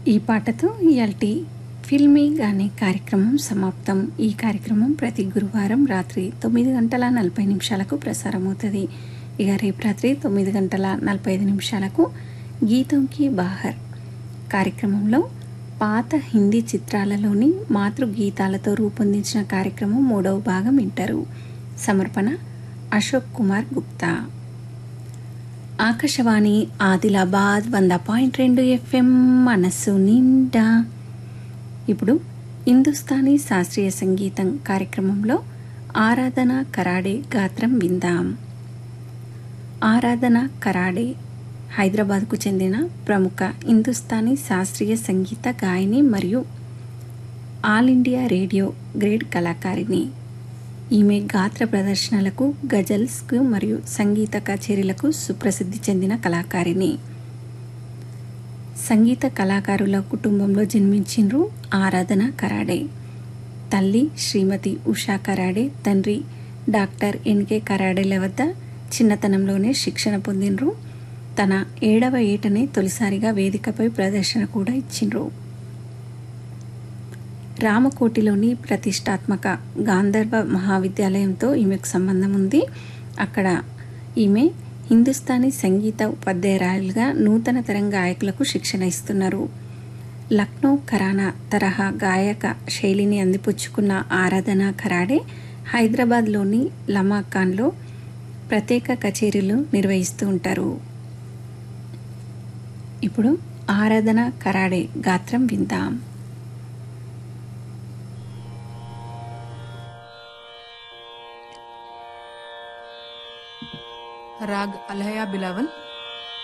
ఈ పాటతో ఇయాల్టి ఫిల్మీ గానే కార్యక్రమం సమాప్తం ఈ కార్యక్రమం ప్రతి గురువారం రాత్రి తొమ్మిది గంటల నలభై నిమిషాలకు ప్రసారమవుతుంది ఇక రేపు రాత్రి తొమ్మిది గంటల నలభై ఐదు నిమిషాలకు గీతంకి బాహర్ కార్యక్రమంలో పాత హిందీ చిత్రాలలోని మాతృగీతాలతో రూపొందించిన కార్యక్రమం మూడవ భాగం వింటారు సమర్పణ అశోక్ కుమార్ గుప్తా ఆకాశవాణి ఆదిలాబాద్ వంద పాయింట్ రెండు ఎఫ్ఎం మనస్సు నిండా ఇప్పుడు హిందుస్థానీ శాస్త్రీయ సంగీతం కార్యక్రమంలో ఆరాధన కరాడే గాత్రం విందాం ఆరాధన కరాడే హైదరాబాద్కు చెందిన ప్రముఖ హిందుస్థానీ శాస్త్రీయ సంగీత గాయని మరియు ఆల్ ఇండియా రేడియో గ్రేడ్ కళాకారిణి ఈమె గాత్ర ప్రదర్శనలకు గజల్స్కు మరియు సంగీత కచేరీలకు సుప్రసిద్ధి చెందిన కళాకారిణి సంగీత కళాకారుల కుటుంబంలో జన్మించిండ్రు ఆరాధన కరాడే తల్లి శ్రీమతి ఉషా కరాడే తండ్రి డాక్టర్ ఎన్కే కరాడేల వద్ద చిన్నతనంలోనే శిక్షణ పొందిండ్రు తన ఏడవ ఏటనే తొలిసారిగా వేదికపై ప్రదర్శన కూడా ఇచ్చిండ్రు రామకోటిలోని ప్రతిష్టాత్మక గాంధర్వ మహావిద్యాలయంతో ఈమెకు సంబంధం ఉంది అక్కడ ఈమె హిందుస్థానీ సంగీత ఉపాధ్యాయురాలుగా నూతన తరం గాయకులకు శిక్షణ ఇస్తున్నారు లక్నో ఖరానా తరహా గాయక శైలిని అందిపుచ్చుకున్న ఆరాధన ఖరాడే హైదరాబాద్లోని లమాఖాన్లో ప్రత్యేక కచేరీలు నిర్వహిస్తూ ఉంటారు ఇప్పుడు ఆరాధన కరాడే గాత్రం విందాం राग अलहया बिलावल